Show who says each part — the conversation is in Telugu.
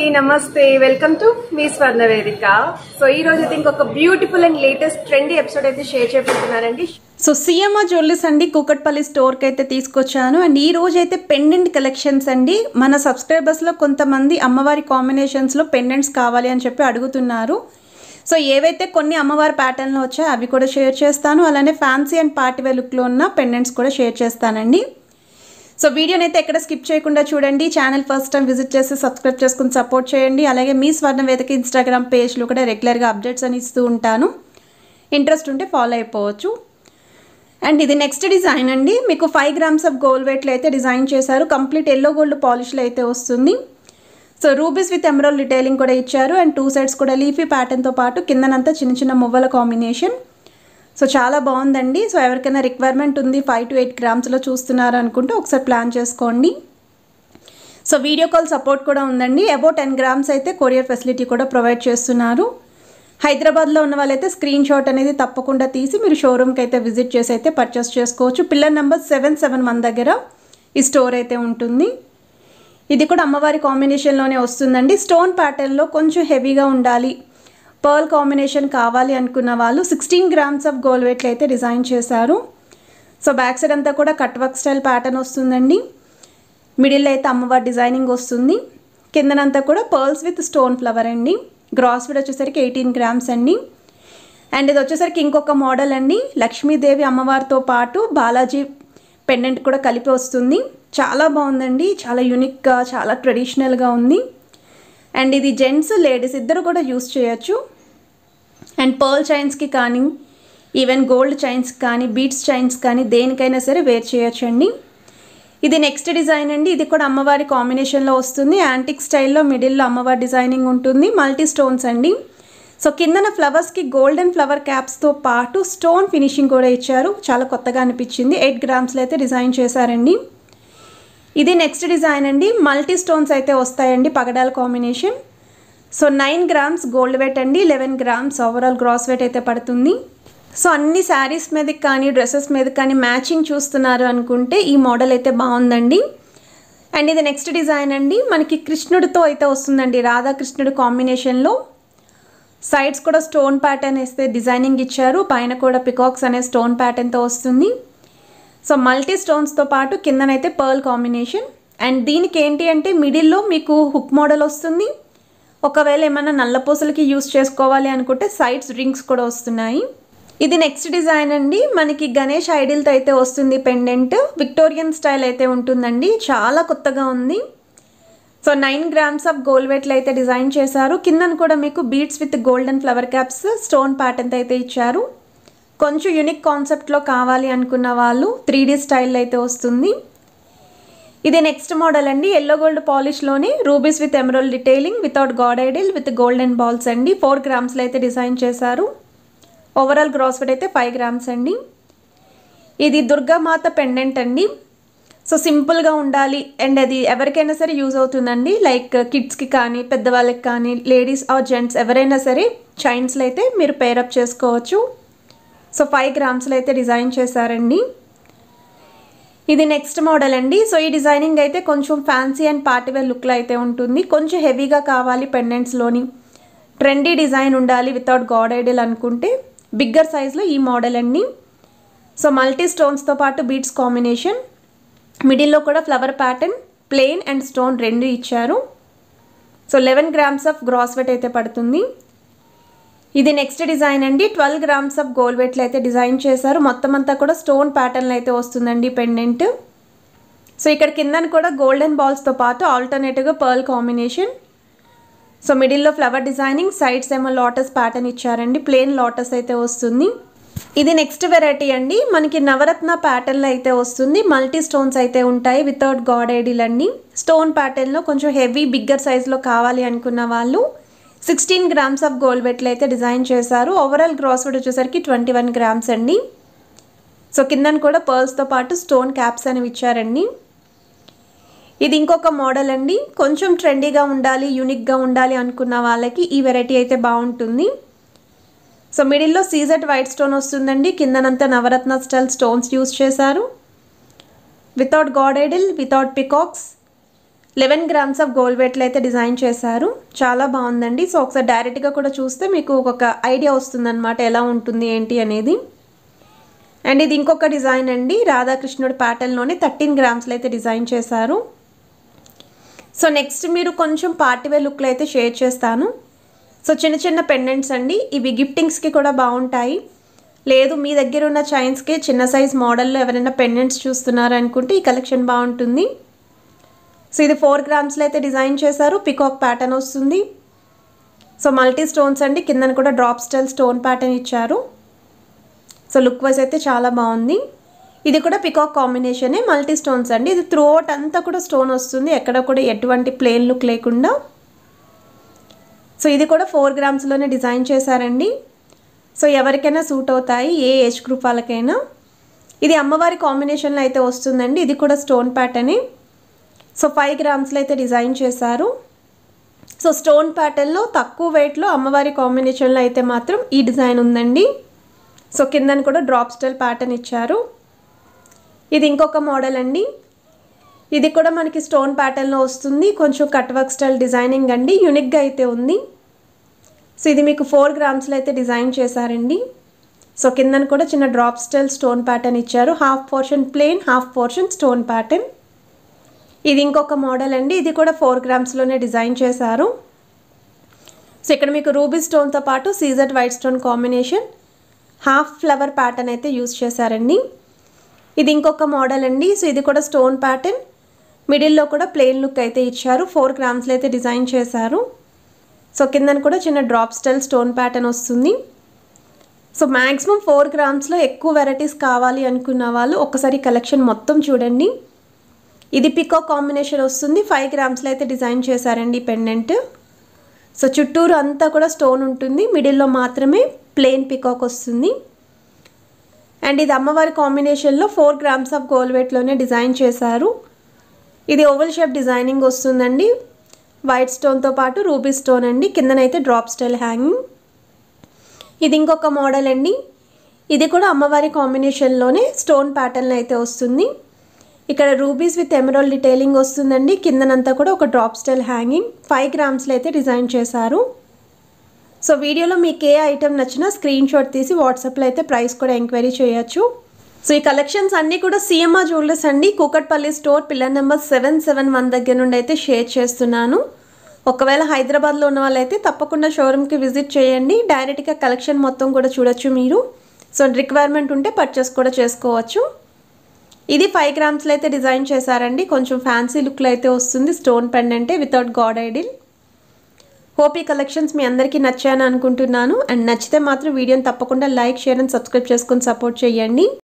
Speaker 1: నమస్తే వెల్కమ్ టు మీ స్వర్ణ వేదిక సో ఈ రోజు అయితే ఇంకొక beautiful and latest trendy episode అయితే షేర్ చేయబోతున్నానండి
Speaker 2: సో సిఎంఆర్ జ్యువెలర్స్ అండి కూకట్పల్లి స్టోర్కి అయితే తీసుకొచ్చాను అండ్ ఈ రోజు అయితే పెండెంట్ కలెక్షన్స్ అండి మన సబ్స్క్రైబర్స్లో కొంతమంది అమ్మవారి కాంబినేషన్స్లో పెండెంట్స్ కావాలి అని చెప్పి అడుగుతున్నారు సో ఏవైతే కొన్ని అమ్మవారి ప్యాటర్న్లో వచ్చాయో అవి కూడా షేర్ చేస్తాను అలానే ఫ్యాన్సీ అండ్ పార్టీ వేర్ లుక్లో ఉన్న పెండెంట్స్ కూడా షేర్ చేస్తానండి సో వీడియోని అయితే ఎక్కడ స్కిప్ చేయకుండా చూడండి ఛానల్ ఫస్ట్ టైం విజిట్ చేసి సబ్స్క్రైబ్ చేసుకుని సపోర్ట్ చేయండి అలాగే మీ స్వర్ణ వేదిక ఇన్స్టాగ్రామ్ పేజ్లో కూడా రెగ్యులర్గా అప్డేట్స్ అని ఇస్తూ ఉంటాను ఇంట్రెస్ట్ ఉంటే ఫాలో అయిపోవచ్చు అండ్ ఇది నెక్స్ట్ డిజైన్ అండి మీకు ఫైవ్ గ్రామ్స్ ఆఫ్ గోల్డ్ వెయిట్లో అయితే డిజైన్ చేశారు కంప్లీట్ ఎల్లో గోల్డ్ పాలిష్లో అయితే వస్తుంది so rubies with emerald detailing కూడా ఇచ్చారు అండ్ టూ సైడ్స్ కూడా లీఫీ ప్యాటర్న్తో పాటు కిందనంతా చిన్న చిన్న మువ్వల కాంబినేషన్ సో చాలా బాగుందండి సో ఎవరికైనా రిక్వైర్మెంట్ ఉంది ఫైవ్ టు ఎయిట్ గ్రామ్స్లో చూస్తున్నారు అనుకుంటే ఒకసారి ప్లాన్ చేసుకోండి సో వీడియో కాల్ సపోర్ట్ కూడా ఉందండి అబౌట్ టెన్ గ్రామ్స్ అయితే కొరియర్ ఫెసిలిటీ కూడా ప్రొవైడ్ చేస్తున్నారు హైదరాబాద్లో ఉన్న వాళ్ళైతే స్క్రీన్ షాట్ అనేది తప్పకుండా తీసి మీరు షోరూమ్కి అయితే విజిట్ చేసి అయితే పర్చేస్ చేసుకోవచ్చు pillar number seven seven one దగ్గర ఈ స్టోర్ అయితే ఉంటుంది ఇది కూడా అమ్మవారి కాంబినేషన్లోనే వస్తుందండి స్టోన్ ప్యాటర్న్లో కొంచెం హెవీగా ఉండాలి పర్ల్ కాంబినేషన్ కావాలి అనుకున్న వాళ్ళు సిక్స్టీన్ గ్రామ్స్ ఆఫ్ గోల్డ్ వెయిట్లు అయితే డిజైన్ చేశారు సో బ్యాక్ సైడ్ అంతా కూడా కట్ వర్క్ స్టైల్ ప్యాటర్న్ వస్తుందండి మిడిల్ అయితే అమ్మవారి డిజైనింగ్ వస్తుంది కిందనంతా కూడా పర్ల్స్ విత్ స్టోన్ ఫ్లవర్ అండి గ్రాస్ ఫీడ్ వచ్చేసరికి ఎయిటీన్ గ్రామ్స్ అండి అండ్ ఇది వచ్చేసరికి ఇంకొక మోడల్ అండి లక్ష్మీదేవి అమ్మవారితో పాటు బాలాజీ పెండెంట్ కూడా కలిపి వస్తుంది చాలా బాగుందండి చాలా యూనిక్గా చాలా ట్రెడిషనల్గా ఉంది అండ్ ఇది జెంట్స్ లేడీస్ ఇద్దరు కూడా యూస్ చేయొచ్చు అండ్ పర్ల్ చైన్స్కి కానీ ఈవెన్ గోల్డ్ చైన్స్ కానీ బీట్స్ చైన్స్ కానీ దేనికైనా సరే వేర్ చేయొచ్చండి ఇది నెక్స్ట్ డిజైన్ అండి ఇది కూడా అమ్మవారి కాంబినేషన్లో వస్తుంది యాంటిక్ స్టైల్లో మిడిల్లో అమ్మవారి డిజైనింగ్ ఉంటుంది మల్టీ స్టోన్స్ అండి సో కిందన ఫ్లవర్స్కి గోల్డెన్ ఫ్లవర్ క్యాప్స్తో పాటు స్టోన్ ఫినిషింగ్ కూడా ఇచ్చారు చాలా కొత్తగా అనిపించింది ఎయిట్ గ్రామ్స్లో అయితే డిజైన్ చేశారండి ఇది నెక్స్ట్ డిజైన్ అండి మల్టీ స్టోన్స్ అయితే వస్తాయండి పగడాల combination so nine grams gold weight అండి eleven grams overall gross weight అయితే పడుతుంది సో అన్ని శారీస్ మీదకి కానీ డ్రెస్సెస్ మీద కానీ మ్యాచింగ్ చూస్తున్నారు అనుకుంటే ఈ మోడల్ అయితే బాగుందండి అండ్ ఇది నెక్స్ట్ డిజైన్ అండి మనకి కృష్ణుడితో అయితే వస్తుందండి రాధాకృష్ణుడు కాంబినేషన్లో సైడ్స్ కూడా స్టోన్ ప్యాటర్న్ వేస్తే డిజైనింగ్ ఇచ్చారు పైన కూడా పికాక్స్ అనే స్టోన్ ప్యాటర్న్తో వస్తుంది సో మల్టీ స్టోన్స్తో పాటు కిందనైతే పర్ల్ కాంబినేషన్ అండ్ దీనికి ఏంటి అంటే మిడిల్లో మీకు హుక్ మోడల్ వస్తుంది ఒకవేళ ఏమైనా నల్లపూసలకి యూస్ చేసుకోవాలి అనుకుంటే సైడ్స్ రింగ్స్ కూడా వస్తున్నాయి ఇది నెక్స్ట్ డిజైన్ అండి మనకి గణేష్ ఐడిల్తో అయితే వస్తుంది పెండెంట్ విక్టోరియన్ స్టైల్ అయితే ఉంటుందండి చాలా కొత్తగా ఉంది so nine grams of gold వెయిట్లు అయితే డిజైన్ చేశారు కిందన కూడా మీకు beads with golden flower caps stone pattern అయితే ఇచ్చారు కొంచెం యూనిక్ కాన్సెప్ట్లో కావాలి అనుకున్న వాళ్ళు త్రీ డీ స్టైల్ అయితే వస్తుంది ఇది నెక్స్ట్ మోడల్ అండి ఎల్లో గోల్డ్ పాలిష్లోని rubies with emerald detailing without god idol with golden balls అండి ఫోర్ గ్రామ్స్లో అయితే డిజైన్ చేశారు ఓవరాల్ గ్రాస్ వెయిట్ అయితే ఫైవ్ గ్రామ్స్ అండి ఇది దుర్గామాత పెండెంట్ అండి సో సింపుల్గా ఉండాలి అండ్ అది ఎవరికైనా సరే యూజ్ అవుతుందండి లైక్ కిడ్స్కి కానీ పెద్దవాళ్ళకి కానీ లేడీస్ ఆర్ జెంట్స్ ఎవరైనా సరే చైన్స్లో అయితే మీరు పేరప్ చేసుకోవచ్చు సో ఫైవ్ గ్రామ్స్లో అయితే డిజైన్ చేశారండి ఇది నెక్స్ట్ మోడల్ అండి సో ఈ డిజైనింగ్ అయితే కొంచెం ఫ్యాన్సీ అండ్ పార్టీవేర్ లుక్లో అయితే ఉంటుంది కొంచెం హెవీగా కావాలి పెండెంట్స్లోని ట్రెండీ డిజైన్ ఉండాలి వితౌట్ గాడ్ ఐడల్ అనుకుంటే బిగ్గర్ సైజ్లో ఈ మోడల్ అండి సో మల్టీ స్టోన్స్తో పాటు బీట్స్ కాంబినేషన్ మిడిల్లో కూడా flower pattern plain and stone రెండు ఇచ్చారు so eleven grams of gross weight అయితే పడుతుంది ఇది నెక్స్ట్ డిజైన్ అండి ట్వెల్వ్ గ్రామ్స్ ఆఫ్ గోల్డ్ వెయిట్లు అయితే డిజైన్ చేశారు మొత్తం అంతా కూడా స్టోన్ ప్యాటర్న్లో అయితే వస్తుందండి పెండెంట్ సో ఇక్కడ కిందన కూడా గోల్డెన్ బాల్స్తో పాటు ఆల్టర్నేటివ్గా పర్ల్ కాంబినేషన్ సో మిడిల్లో ఫ్లవర్ డిజైనింగ్ సైడ్స్ ఏమో లోటస్ ప్యాటర్న్ ఇచ్చారండి ప్లెయిన్ లోటస్ అయితే వస్తుంది ఇది నెక్స్ట్ వెరైటీ అండి మనకి నవరత్న ప్యాటర్న్లో అయితే వస్తుంది మల్టీ స్టోన్స్ అయితే ఉంటాయి వితౌట్ గాడ్ ఐడిల్ అండి స్టోన్ ప్యాటర్న్లో కొంచెం హెవీ బిగ్గర్ సైజ్లో కావాలి అనుకున్న వాళ్ళు సిక్స్టీన్ గ్రామ్స్ ఆఫ్ గోల్డ్ వెట్లు అయితే డిజైన్ చేశారు ఓవరాల్ గ్రాస్ వెయిట్ వచ్చేసరికి ట్వంటీ వన్ గ్రామ్స్ అండి సో కిందన కూడా పర్ల్స్తో పాటు స్టోన్ క్యాప్స్ అనేవి ఇచ్చారండి ఇది ఇంకొక మోడల్ అండి కొంచెం ట్రెండీగా ఉండాలి యూనిక్గా ఉండాలి అనుకున్న వాళ్ళకి ఈ వెరైటీ అయితే బాగుంటుంది సో మిడిల్లో సీజెట్ వైట్ స్టోన్ వస్తుందండి కిందనంతా నవరత్న స్టైల్ స్టోన్స్ యూస్ చేశారు without god idol without peacocks eleven grams of gold వెయిట్లో అయితే డిజైన్ చేశారు చాలా బాగుందండి సో ఒకసారి డైరెక్ట్గా కూడా చూస్తే మీకు ఒక ఐడియా వస్తుందన్నమాట ఎలా ఉంటుంది ఏంటి అనేది అండ్ ఇది ఇంకొక డిజైన్ అండి రాధాకృష్ణుడి ప్యాటర్న్లోనే థర్టీన్ గ్రామ్స్లో అయితే డిజైన్ చేశారు సో నెక్స్ట్ మీరు కొంచెం పార్టీవేర్ లుక్లో అయితే షేర్ చేస్తాను సో చిన్న చిన్న పెండెంట్స్ అండి ఇవి గిఫ్టింగ్స్కి కూడా బాగుంటాయి లేదు మీ దగ్గర ఉన్న చైన్స్కి చిన్న సైజ్ మోడల్లో ఎవరైనా పెండెంట్స్ చూస్తున్నారు అనుకుంటే ఈ కలెక్షన్ బాగుంటుంది సో ఇది ఫోర్ గ్రామ్స్లో అయితే డిజైన్ చేశారు పికాక్ ప్యాటర్న్ వస్తుంది సో మల్టీ స్టోన్స్ అండి కిందన కూడా డ్రాప్ స్టైల్ స్టోన్ ప్యాటర్న్ ఇచ్చారు సో లుక్ వైజ్ అయితే చాలా బాగుంది ఇది కూడా పికాక్ కాంబినేషనే మల్టీ స్టోన్స్ అండి ఇది త్రూ అవుట్ అంతా కూడా స్టోన్ వస్తుంది ఎక్కడ కూడా ఎటువంటి ప్లేన్ లుక్ లేకుండా సో ఇది కూడా ఫోర్ గ్రామ్స్లోనే డిజైన్ చేశారండి సో ఎవరికైనా సూట్ అవుతాయి ఏ ఏజ్ గ్రూప్ వాళ్ళకైనా ఇది అమ్మవారి కాంబినేషన్లో అయితే వస్తుందండి ఇది కూడా స్టోన్ ప్యాటర్నే సో ఫైవ్ గ్రామ్స్లో అయితే డిజైన్ చేశారు సో స్టోన్ ప్యాటర్న్లో తక్కువ వెయిట్లో అమ్మవారి కాంబినేషన్లో అయితే మాత్రం ఈ డిజైన్ ఉందండి సో కిందన కూడా డ్రాప్ స్టైల్ ప్యాటర్న్ ఇచ్చారు ఇది ఇంకొక మోడల్ అండి ఇది కూడా మనకి స్టోన్ ప్యాటర్న్లో వస్తుంది కొంచెం కట్ వర్క్ స్టైల్ డిజైనింగ్ అండి యూనిక్గా అయితే ఉంది సో ఇది మీకు ఫోర్ గ్రామ్స్లో అయితే డిజైన్ చేశారండి సో కిందన కూడా చిన్న డ్రాప్ స్టైల్ స్టోన్ ప్యాటర్న్ ఇచ్చారు half portion plain half portion stone pattern ఇది ఇంకొక మోడల్ అండి ఇది కూడా ఫోర్ గ్రామ్స్లోనే డిజైన్ చేశారు సో ఇక్కడ మీకు రూబీ స్టోన్తో పాటు C Z white stone combination half flower pattern అయితే యూస్ చేశారండి ఇది ఇంకొక మోడల్ అండి సో ఇది కూడా స్టోన్ ప్యాటర్న్ మిడిల్లో కూడా ప్లెయిన్ లుక్ అయితే ఇచ్చారు ఫోర్ గ్రామ్స్లో అయితే డిజైన్ చేశారు సో కిందన కూడా చిన్న డ్రాప్ స్టైల్ స్టోన్ ప్యాటర్న్ వస్తుంది సో మ్యాక్సిమం ఫోర్ గ్రామ్స్లో ఎక్కువ వెరైటీస్ కావాలి అనుకున్న వాళ్ళు ఒక్కసారి కలెక్షన్ మొత్తం చూడండి ఇది పికో కాంబినేషన్ వస్తుంది ఫైవ్ గ్రామ్స్లో అయితే డిజైన్ చేశారండి పెండెంట్ సో చుట్టూరు అంతా కూడా స్టోన్ ఉంటుంది మిడిల్లో మాత్రమే ప్లెయిన్ పికాక్ వస్తుంది అండ్ ఇది అమ్మవారి కాంబినేషన్లో ఫోర్ గ్రామ్స్ ఆఫ్ గోల్డ్ వెయిట్లోనే డిజైన్ చేశారు ఇది ఓవల్ షేప్ డిజైనింగ్ వస్తుందండి వైట్ స్టోన్తో పాటు రూబీ స్టోన్ అండి కిందనైతే డ్రాప్ స్టైల్ హ్యాంగింగ్ ఇది ఇంకొక మోడల్ అండి ఇది కూడా అమ్మవారి కాంబినేషన్లోనే స్టోన్ ప్యాటర్న్ అయితే వస్తుంది ఇక్కడ రూబీస్ విత్ ఎమరాల్డ్ డీటెయిలింగ్ వస్తుందండి కిందనంతా కూడా ఒక డ్రాప్ స్టైల్ హ్యాంగింగ్ ఫైవ్ గ్రామ్స్లో అయితే డిజైన్ చేశారు సో వీడియోలో మీకు ఏ ఐటెం నచ్చినా స్క్రీన్ షాట్ తీసి వాట్సాప్లో అయితే ప్రైస్ కూడా ఎంక్వైరీ చేయొచ్చు సో ఈ కలెక్షన్స్ అన్నీ కూడా సిఎంఆర్ జ్యువెలర్స్ అండి Kukatpally store pillar number seven seven one దగ్గర నుండి అయితే షేర్ చేస్తున్నాను ఒకవేళ హైదరాబాద్లో ఉన్న వాళ్ళైతే తప్పకుండా షోరూమ్కి విజిట్ చేయండి డైరెక్ట్గా కలెక్షన్ మొత్తం కూడా చూడొచ్చు మీరు సో రిక్వైర్మెంట్ ఉంటే పర్చేస్ కూడా చేసుకోవచ్చు ఇది ఫైవ్ గ్రామ్స్లో అయితే డిజైన్ చేశారండి కొంచెం ఫ్యాన్సీ లుక్లో అయితే వస్తుంది స్టోన్ పెండెంటే వితౌట్ గాడ్ ఐడిల్ హోప్ ఈ కలెక్షన్స్ మీ అందరికీ నచ్చాయని అనుకుంటున్నాను అండ్ నచ్చితే మాత్రం వీడియోని తప్పకుండా లైక్ షేర్ అండ్ సబ్స్క్రైబ్ చేసుకొని సపోర్ట్ చేయండి